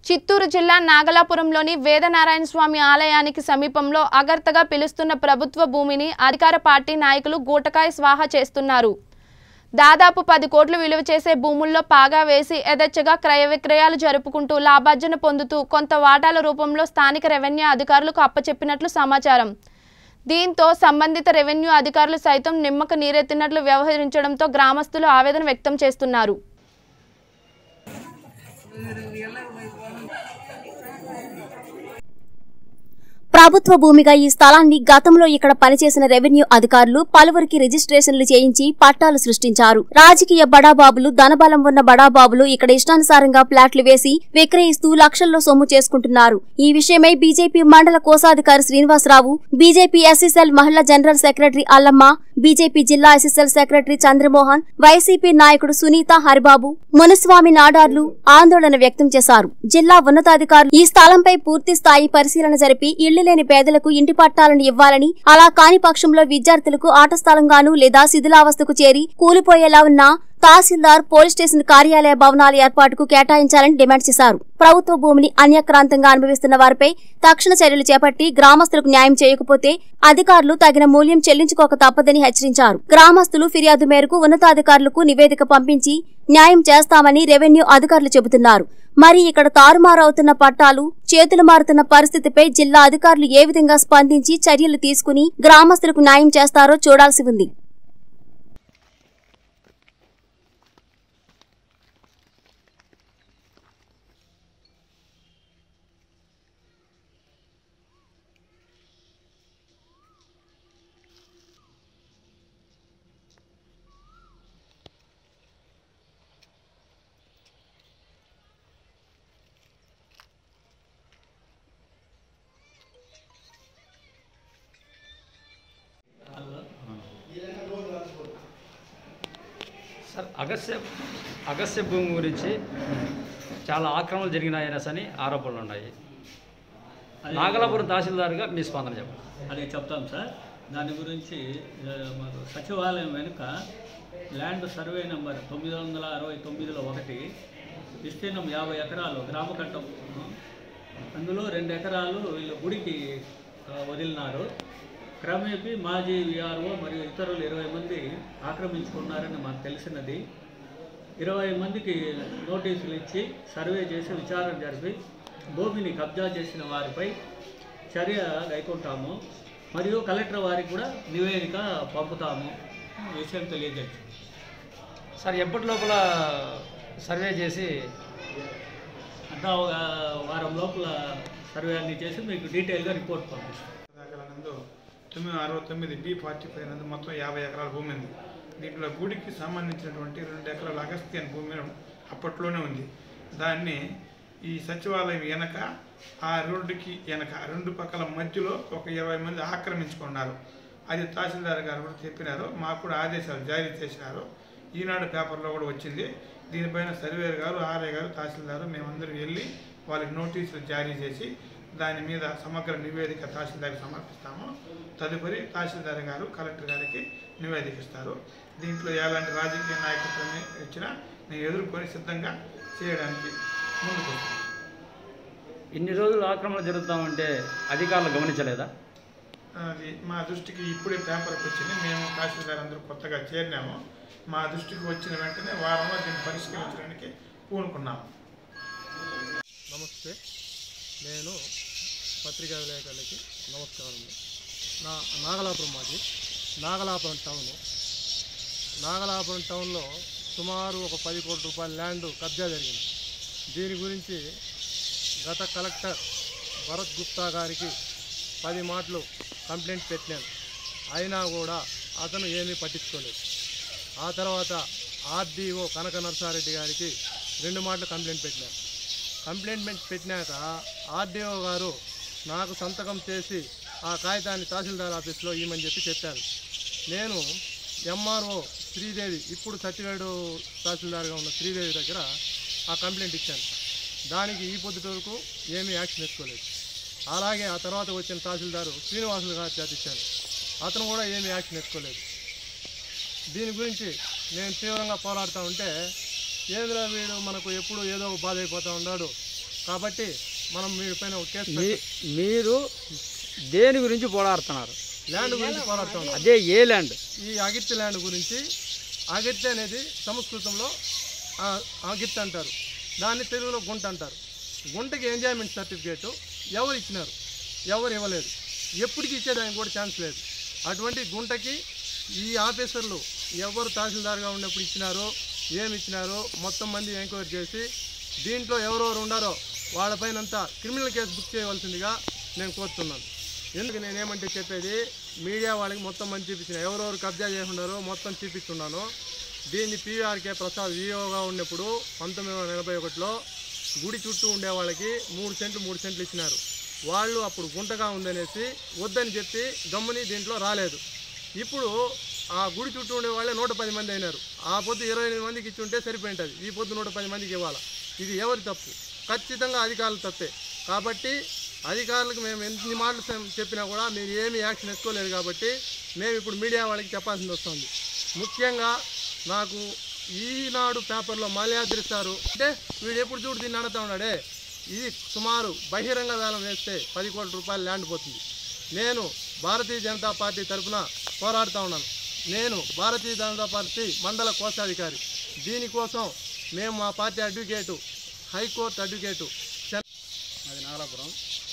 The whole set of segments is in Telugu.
చిత్తూరు జిల్లా నాగలాపురంలోని వేదనారాయణ స్వామి ఆలయానికి సమీపంలో అగర్తగా పిలుస్తున్న ప్రభుత్వ భూమిని అధికార పార్టీ నాయకులు గూటకాయ స్వాహ చేస్తున్నారు దాదాపు పది కోట్లు విలువ చేసే భూముల్లో పాగా వేసి యథేచ్ఛగా క్రయ విక్రయాలు జరుపుకుంటూ లాభార్జన పొందుతూ కొంత వాటాల రూపంలో స్థానిక రెవెన్యూ అధికారులకు అప్పచెప్పినట్లు సమాచారం దీంతో సంబంధిత రెవెన్యూ అధికారులు సైతం నిమ్మక నీరెత్తినట్లు వ్యవహరించడంతో గ్రామస్తులు ఆవేదన వ్యక్తం చేస్తున్నారు ప్రభుత్వ భూమిగా ఈ స్థలాన్ని గతంలో ఇక్కడ పనిచేసిన రెవెన్యూ అధికారులు పలువురికి రిజిస్ట్రేషన్లు చేయించి పట్టాలు సృష్టించారు రాజకీయ బడాబాబులు ధనబలం ఉన్న బడాబాబులు ఇక్కడ ఇష్టానుసారంగా ప్లాట్లు వేసి విక్రయిస్తూ లక్షల్లో సొమ్ము చేసుకుంటున్నారు ఈ విషయమై బీజేపీ మండల కోశాధికారి శ్రీనివాసరావు బీజేపీ ఎస్ఎస్ఎల్ మహిళా జనరల్ సెక్రటరీ అల్లమ్మ బీజేపీ జిల్లా ఎస్ఎస్ఎల్ సెక్రటరీ చంద్రమోహన్ వైసీపీ నాయకుడు సునీత హరిబాబు మునుస్వామి నాడార్లు ఆందోళన వ్యక్తం చేశారు జిల్లా ఉన్నతాధికారులు ఈ స్థలంపై పూర్తి స్థాయి పరిశీలన జరిపి ఇళ్లు లేని పేదలకు ఇంటి పట్టాలను ఇవ్వాలని అలా కాని పక్షంలో విద్యార్థులకు ఆట స్థలంగాను లేదా శిథిలావస్థకు చేరి కూలిపోయేలా ఉన్న తహసీల్దార్ పోలీస్ స్టేషన్ కార్యాలయ భవనాల ఏర్పాటుకు కేటాయించాలని డిమాండ్ చేశారు ప్రభుత్వ భూమిని అన్యక్రాంతంగా అనుభవిస్తున్న వారిపై తక్షణ చర్యలు చేపట్టి గ్రామస్తులకు న్యాయం చేయకపోతే అధికారులు తగిన మూల్యం చెల్లించుకోక తప్పదని హెచ్చరించారు గ్రామస్తులు ఫిర్యాదు మేరకు ఉన్నతాధికారులకు నివేదిక పంపించి న్యాయం చేస్తామని రెవెన్యూ అధికారులు చెబుతున్నారు మరి ఇక్కడ తారుమారవుతున్న పట్టాలు చేతులు మారుతున్న పరిస్థితిపై జిల్లా అధికారులు ఏ విధంగా స్పందించి చర్యలు తీసుకుని గ్రామస్తులకు న్యాయం చేస్తారో చూడాల్సి ఉంది సార్ అగస్య అగస్య భూమి గురించి చాలా ఆక్రమణలు జరిగినాయని అని ఆరోపణలు ఉన్నాయి నాగలాపురం తహసీల్దార్గా మీ స్పందన చెప్పండి అది చెప్తాం సార్ దాని గురించి ఆ, మాకు సచివాలయం వెనుక ల్యాండ్ సర్వే నెంబర్ తొమ్మిది వందల అరవై తొమ్మిదిలో ఒకటి విస్తీర్ణం యాభై ఎకరాలు గ్రామకట్టం అందులో రెండు ఎకరాలు వీళ్ళు గుడికి ఆ, వదిలినారు క్రమేపీ మాజీ విఆర్ఓ మరియు ఇతరులు ఇరవై మంది ఆక్రమించుకున్నారని మాకు తెలిసినది ఇరవై మందికి నోటీసులు ఇచ్చి సర్వే చేసి విచారణ జరిపి భూమిని కబ్జా చేసిన వారిపై చర్య గైకుంటాము మరియు కలెక్టర్ వారికి కూడా నివేదిక పంపుతాము ఈ విషయం తెలియజేస్తాం సార్ ఎప్పటి లోపల సర్వే చేసి అంతా ఒక వారం లోపల సర్వే అన్ని చేసి మీకు డీటెయిల్గా రిపోర్ట్ పంపిస్తాం నందు తొమ్మిది అరవై తొమ్మిది బి ఫార్టీ ఫైవ్ నందు మొత్తం యాభై ఎకరాల భూమి ఉంది దీంట్లో గుడికి సంబంధించినటువంటి రెండు ఎకరాల అగస్త్యన్ భూమి అప్పట్లోనే ఉంది దాన్ని ఈ సచివాలయం వెనక ఆ రోడ్డుకి వెనక రెండు పక్కల మధ్యలో ఒక ఇరవై మంది ఆక్రమించుకున్నారు అది తహసీల్దార్ గారు కూడా చెప్పినారు మాకు కూడా ఆదేశాలు జారీ చేసినారు ఈనాడు పేపర్లో కూడా వచ్చింది దీనిపైన సర్వేర్ గారు ఆర్ఐ గారు తహసీల్దారు మేమందరం వెళ్ళి వాళ్ళకి నోటీసులు జారీ చేసి దాని మీద సమగ్ర నివేదిక తహసీల్దార్కి సమర్పిస్తాము తదుపరి తహసీల్దార్ గారు కలెక్టర్ గారికి నివేదిక ఇస్తారు దీంట్లో ఎలాంటి రాజకీయ నాయకత్వం ఇచ్చినా నేను ఎదుర్కొని సిద్ధంగా చేయడానికి ముందుకు వస్తాను ఇన్ని రోజులు ఆక్రమణ జరుగుతామంటే అధికారులు గమనించలేదా అది మా దృష్టికి ఇప్పుడే పేపర్కి వచ్చింది మేము తహసీల్దార్ అందరూ కొత్తగా చేరినాము మా దృష్టికి వచ్చిన వెంటనే వారంలో దీన్ని పరిష్కరించడానికి పూనుకున్నాము నమస్తే నేను పత్రికా విలేకరులకి నమస్కారం నా నాగలాపురం మాది నాగలాపురం టౌన్ నాగలాపురం టౌన్లో సుమారు ఒక పది కోట్ల రూపాయల ల్యాండ్ కబ్జా జరిగింది దీని గురించి గత కలెక్టర్ భరత్ గుప్తా గారికి పది మాటలు కంప్లైంట్ పెట్టాను అయినా కూడా అతను ఏమీ పట్టించుకోలేదు ఆ తర్వాత ఆర్డీఓ కనక నరసారెడ్డి గారికి రెండు మాటలు కంప్లైంట్ పెట్టాను కంప్లైంట్ పెట్టినాక ఆర్డీఓ గారు నాకు సంతకం చేసి ఆ కాగితాన్ని తహసీల్దార్ ఆఫీస్లో ఇవ్వమని చెప్పి చెప్పారు నేను ఎంఆర్ఓ శ్రీదేవి ఇప్పుడు సత్యవేడు తహసీల్దార్గా ఉన్న శ్రీదేవి దగ్గర ఆ కంప్లైంట్ ఇచ్చాను దానికి ఈ పొద్దుట వరకు ఏమీ యాక్షన్ ఎత్తుకోలేదు అలాగే ఆ తర్వాత వచ్చిన తహసీల్దారు శ్రీనివాసులు గారి చేత ఇచ్చాను అతను కూడా ఏమీ యాక్షన్ ఎత్తుకోలేదు దీని గురించి నేను తీవ్రంగా పోరాడుతూ ఉంటే ఏదిరా వీడు మనకు ఎప్పుడు ఏదో ఒక బాధ అయిపోతూ ఉన్నాడు కాబట్టి మనం మీపైన ఒక కేసు మీ పెట్ట- మీరు దేని గురించి పోరాడుతున్నారు ల్యాండ్ గురించి పోరాడుతాం అదే ఏ ల్యాండ్ ఈ అగిత్తి ల్యాండ్ గురించి అగిత్తి అనేది సంస్కృతంలో ఆ- అగిత్తి అంటారు దాన్ని తెలుగులో గుంట అంటారు గుంటకి ఎంజాయ్మెంట్ సర్టిఫికేటు ఎవరు ఇచ్చినారు ఎవరు ఇవ్వలేదు ఎప్పటికి ఇచ్చేదానికి కూడా ఛాన్స్ లేదు అటువంటి గుంటకి ఈ ఆఫీసర్లు ఎవరు తహసీల్దార్గా ఉన్నప్పుడు ఇచ్చినారో ఏమి ఇచ్చినారో మొత్తం మంది ఎంక్వైరీ చేసి దీంట్లో ఎవరెవరు ఉండారో వాళ్ళపైనంతా క్రిమినల్ కేసు బుక్ చేయవలసిందిగా నేను కోరుతున్నాను ఎందుకు నేనేమంటే చెప్పేది మీడియా వాళ్ళకి మొత్తం మంది చూపించిన ఎవరెవరు కబ్జా చేసి ఉన్నారో మొత్తం చూపిస్తున్నాను దీన్ని పీఆర్కే ప్రసాద్ విఓగా ఉన్నప్పుడు పంతొమ్మిది వందల ఎనభై ఒకటిలో గుడి చుట్టూ ఉండే వాళ్ళకి మూడు సెంట్లు మూడు సెంట్లు ఇచ్చినారు వాళ్ళు అప్పుడు గుంటగా ఉందనేసి వద్దని చెప్పి గమ్ముని దీంట్లో రాలేదు ఇప్పుడు ఆ గుడి చుట్టూ ఉండే వాళ్ళే నూట పది మంది అయినారు ఆ పొద్దు ఇరవై ఎనిమిది మందికి ఇచ్చి ఉంటే సరిపోయింటుంది ఈ పొద్దు నూట పది మందికి ఇవ్వాలి ఇది ఎవరి తప్పు ఖచ్చితంగా అధికారులు తప్పే కాబట్టి అధికారులకు మేము ఎన్ని మాటలు చెం- చెప్పినా కూడా మీరు ఏమీ యాక్షన్ ఎత్తుకోలేదు కాబట్టి మేము ఇప్పుడు మీడియా వాళ్ళకి చెప్పాల్సింది వస్తుంది ముఖ్యంగా నాకు ఈనాడు పేపర్లో మాల్యాద్రి సారు అంటే వీడు ఎప్పుడు చూడు దీన్ని అడుగుతా ఉన్నాడే ఇది సుమారు బహిరంగ వేలం వేస్తే పది కోట్ల రూపాయలు ల్యాండ్ పోతుంది నేను భారతీయ జనతా పార్టీ తరఫున పోరాడుతూ ఉన్నాను నేను భారతీయ జనతా పార్టీ మండల కోశాధికారి దీనికోసం మేము మా పార్టీ అడ్వకేటు హైకోర్టు అడ్వకేటు చెన్- అది నాగలాపురం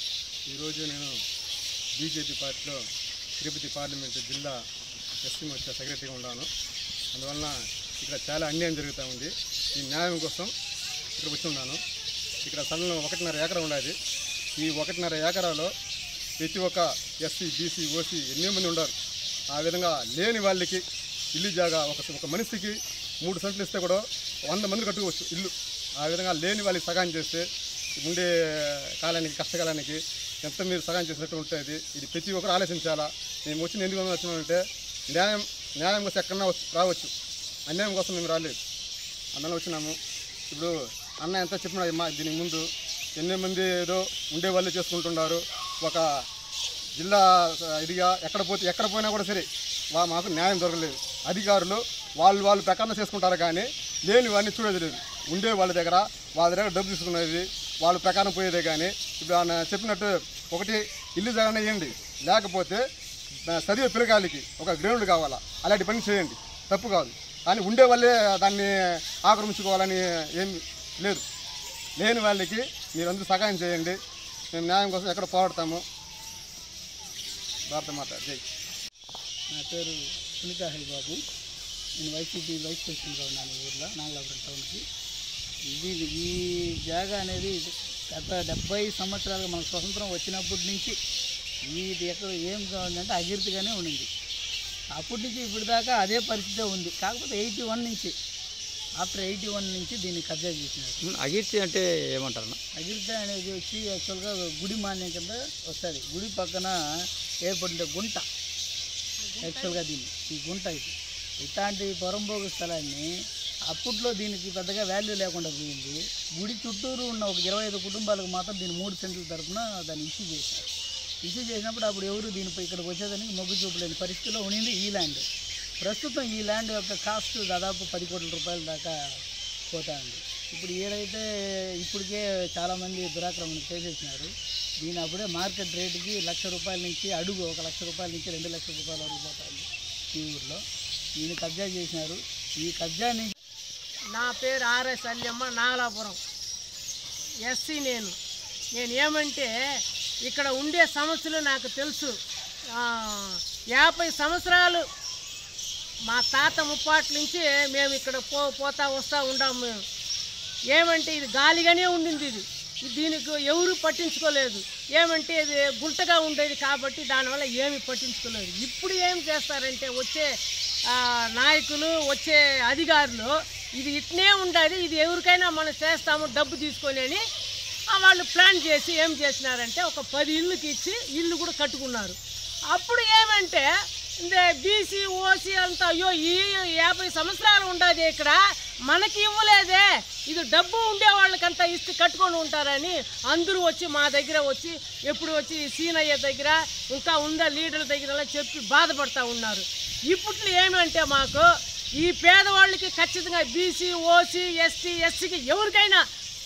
ఈరోజు నేను బీజేపీ పార్టీలో తిరుపతి పార్లమెంటు జిల్లా ఎస్సీ మోర్చా సెక్రటరీగా ఉన్నాను అందువలన ఇక్కడ చాలా అన్యాయం జరుగుతూ ఉంది ఈ న్యాయం కోసం ఇక్కడ వచ్చి ఉన్నాను ఇక్కడ స్థలంలో ఒకటిన్నర ఎకరం ఉన్నది ఈ ఒకటిన్నర ఎకరాలో ప్రతి ఒక్క ఎస్సీ బీసీ ఓసీ ఎన్నో మంది ఉన్నారు ఆ విధంగా లేని వాళ్ళకి ఇల్లు జాగా ఒక ఒక మనిషికి మూడు సెంట్లు ఇస్తే కూడా వంద మంది కట్టుకోవచ్చు ఇల్లు ఆ విధంగా లేని వాళ్ళకి సహాయం చేస్తే ఉండే కాలానికి కష్టకాలానికి ఎంత మీరు సహాయం చేసినట్టు ఉంటుంది ఇది ప్రతి ఒక్కరు ఆలోచించాలా మేము వచ్చిన ఎందుకు వచ్చినామంటే న్యాయం న్యాయం కోసం ఎక్కడన్నా వచ్చు- రావచ్చు అన్యాయం కోసం మేము రాలేదు అందులో వచ్చినాము ఇప్పుడు అన్న ఎంత చెప్పినా మా దీనికి ముందు ఎన్నో మంది ఏదో ఉండే వాళ్ళు చేసుకుంటున్నారు ఒక జిల్లా ఆ, ఇదిగా ఎక్కడ పోతే ఎక్కడ పోయినా కూడా సరే వా మాకు న్యాయం దొరకలేదు అధికారులు వాళ్ళు వాళ్ళు ప్రకారం చేసుకుంటారు కానీ లేని వాడిని చూడేది లేదు ఉండే వాళ్ళ దగ్గర వాళ్ళ దగ్గర డబ్బు తీసుకునేది వాళ్ళ ప్రకారం పోయేదే కానీ ఇప్పుడు ఆయన చెప్పినట్టు ఒకటి ఇల్లు జగన్ ఇవ్వండి లేకపోతే ఆ, చదివే పిల్లకాయలకి ఒక గ్రౌండ్ కావాలా అలాంటి పని చేయండి తప్పు కాదు కానీ ఉండే వాళ్ళే దాన్ని ఆక్రమించుకోవాలని ఏం లేదు లేని వాళ్ళకి మీరందరూ సహాయం చేయండి మేము న్యాయం కోసం ఎక్కడ పోరాడతాము భారత మాత జై నా పేరు సునీత హరిబాబు నేను వైసీపీ వైస్ ప్రెసిడెంట్గా ఉన్నాను ఈ ఊర్లో నాగలాపురం టౌన్కి ఇది ఈ జాగా అనేది గత డెబ్బై సంవత్సరాలుగా మనకు స్వతంత్రం వచ్చినప్పటి నుంచి ఇది ఎక్కడ ఏం కావాలంటే అగిరితిగానే ఉండింది అప్పటి నుంచి ఇప్పటి దాకా అదే పరిస్థితే ఉంది కాకపోతే ఎయిటీ వన్ నుంచి ఆఫ్టర్ ఎయిటీ వన్ నుంచి దీన్ని కబ్జా చేసినారు అగిర్తి అంటే ఏమంటారు అగిరిత అనేది వచ్చి యాక్చువల్గా గుడి మాన్యం కింద వస్తుంది గుడి పక్కన ఏర్పడిన గుంట యాక్చువల్గా దీన్ని ఈ గుంట ఇది ఇట్లాంటి పొరంబోగు స్థలాన్ని అప్పట్లో దీనికి పెద్దగా వాల్యూ లేకుండా పోయింది గుడి చుట్టూరు ఉన్న ఒక ఇరవై ఐదు కుటుంబాలకు మాత్రం దీన్ని మూడు సెంట్ల తరపున దాన్ని ఇష్యూ చేశారు ఇష్యూ చేసినప్పుడు అప్పుడు ఎవరు దీనిపై ఇక్కడికి వచ్చేదానికి మొగ్గు చూపలేని పరిస్థితిలో ఉండింది ఈ ల్యాండ్ ప్రస్తుతం ఈ ల్యాండ్ యొక్క కాస్ట్ దాదాపు పది కోట్ల రూపాయల దాకా పోతా ఉంది ఇప్పుడు ఏదైతే ఇప్పటికే చాలామంది దురాక్రమణ చేసేసినారు దీని అప్పుడే మార్కెట్ రేటుకి లక్ష రూపాయల నుంచి అడుగు ఒక లక్ష రూపాయల నుంచి రెండు లక్షల రూపాయల వరకు పోతుంది ఈ ఊర్లో దీన్ని కబ్జా చేసినారు ఈ కబ్జా నుంచి నా పేరు ఆర్ఎస్ అల్లెమ్మ నాగలాపురం ఎస్సీ నేను నేను ఏమంటే ఇక్కడ ఉండే సమస్యలు నాకు తెలుసు ఆ, యాభై సంవత్సరాలు మా తాత ముప్పాట్ల నుంచి మేము ఇక్కడ పో పోతా వస్తూ ఉంటాం మేము ఏమంటే ఇది గాలిగానే ఉండింది ఇది ఇది దీనికి ఎవరు పట్టించుకోలేదు ఏమంటే ఇది గుంటగా ఉండేది కాబట్టి దానివల్ల ఏమి పట్టించుకోలేదు ఇప్పుడు ఏం చేస్తారంటే వచ్చే ఆ, నాయకులు వచ్చే అధికారులు ఇది ఇట్నే ఉండదు ఇది ఎవరికైనా మనం చేస్తాము డబ్బు తీసుకొని అని ఆ, వాళ్ళు ప్లాన్ చేసి ఏం చేసినారంటే ఒక పది ఇళ్ళకి ఇచ్చి ఇల్లు కూడా కట్టుకున్నారు అప్పుడు ఏమంటే ఇందే బీసీ ఓసీ అంతా అయ్యో ఈ యాభై సంవత్సరాలు ఉండదు ఇక్కడ మనకి ఇవ్వలేదే ఇది డబ్బు ఉండే వాళ్ళకంతా ఇస్తే కట్టుకొని ఉంటారని అందరూ వచ్చి మా దగ్గర వచ్చి ఎప్పుడు వచ్చి సీనయ్య దగ్గర ఇంకా ఉందా లీడర్ దగ్గర చెప్పి బాధపడతా ఉన్నారు ఇప్పట్లో ఏమంటే మాకు ఈ పేదవాళ్ళకి ఖచ్చితంగా బీసీ ఓసీ ఎస్టీ ఎస్సీకి ఎవరికైనా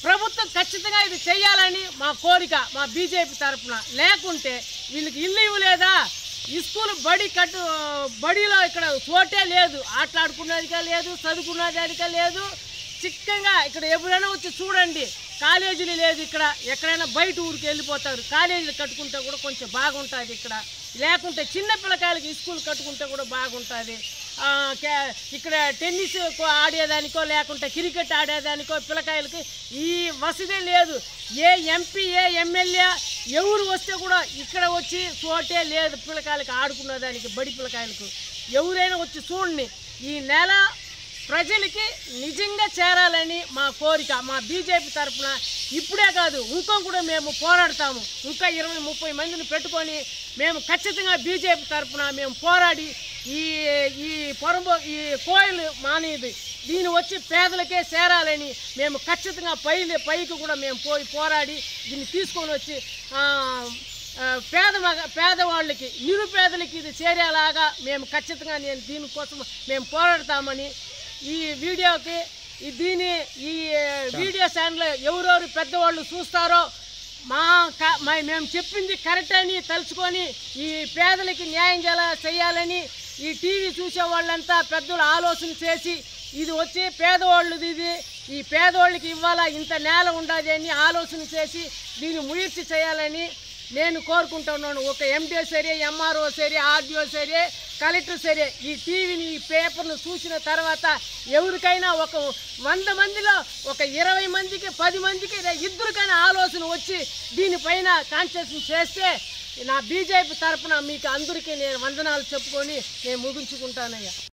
ప్రభుత్వం ఖచ్చితంగా ఇది చేయాలని మా కోరిక మా బీజేపీ తరఫున లేకుంటే వీళ్ళకి ఇల్లు ఇవ్వలేదా ఈ స్కూల్ బడి కట్టు బడిలో ఇక్కడ చోటే లేదు ఆటలాడుకునేదిగా లేదు చదువుకునేదానికా లేదు చిక్కంగా ఇక్కడ ఎప్పుడైనా వచ్చి చూడండి కాలేజీలు లేదు ఇక్కడ ఎక్కడైనా బయట ఊరికి వెళ్ళిపోతారు కాలేజీలు కట్టుకుంటే కూడా కొంచెం బాగుంటుంది ఇక్కడ లేకుంటే చిన్న పిల్లకాయలకి స్కూల్ కట్టుకుంటే కూడా బాగుంటుంది ఆ, కే- ఇక్కడ టెన్నిస్ కో- ఆడేదానికో లేకుంటే క్రికెట్ ఆడేదానికో పిల్లకాయలకి ఈ వసతి లేదు ఏ ఎంపీ ఏ ఎమ్మెల్యే ఎవరు వస్తే కూడా ఇక్కడ వచ్చి చోటే లేదు పిల్లకాయలకి ఆడుకునేదానికి బడి పిల్లకాయలకు ఎవరైనా వచ్చి చూడండి ఈ నెల ప్రజలకి నిజంగా చేరాలని మా కోరిక మా బీజేపీ తరఫున ఇప్పుడే కాదు ఇంకో కూడా మేము పోరాడతాము ఇంకా ఇరవై ముప్పై మందిని పెట్టుకొని మేము ఖచ్చితంగా బీజేపీ తరఫున మేము పోరాడి ఈ ఈ పొరంబో ఈ కోయిలు మానేది దీని వచ్చి పేదలకే చేరాలని మేము ఖచ్చితంగా పై పైకి కూడా మేము పోయి పోరాడి దీన్ని తీసుకొని వచ్చి ఆ, ఆ, పేద మగ పేదవాళ్ళకి నిరుపేదలకి ఇది చేరేలాగా మేము ఖచ్చితంగా నేను దీనికోసం మేము పోరాడతామని ఈ వీడియోకి ఈ దీని ఈ వీడియో ఛానల్ ఎవరెవరు పెద్దవాళ్ళు చూస్తారో మా క- మా- మేము చెప్పింది కరెక్ట్ అని తలుచుకొని ఈ పేదలకి న్యాయం చేయాల చేయాలని ఈ టీవీ చూసే వాళ్ళంతా పెద్దలు ఆలోచన చేసి ఇది వచ్చి పేదవాళ్ళది ఇది ఈ పేదవాళ్ళకి ఇవ్వాలా ఇంత నేల ఉండదు అని ఆలోచన చేసి దీన్ని ముయర్చి చేయాలని నేను కోరుకుంటున్నాను ఒక ఎండిఓ సరే ఎంఆర్ఓ సరే ఆర్డీఓ సరే కలెక్టర్ సరే ఈ టీవీని ఈ పేపర్ను చూసిన తర్వాత ఎవరికైనా ఒక వంద మందిలో ఒక ఇరవై మందికి పది మందికి లేదా ఇద్దరికైనా ఆలోచన వచ్చి దీనిపైన కాన్సన్ట్రేషన్ చేస్తే నా బీజేపీ తరపున మీకు అందరికీ నేను వందనాలు చెప్పుకొని నేను ముగించుకుంటానయ్యా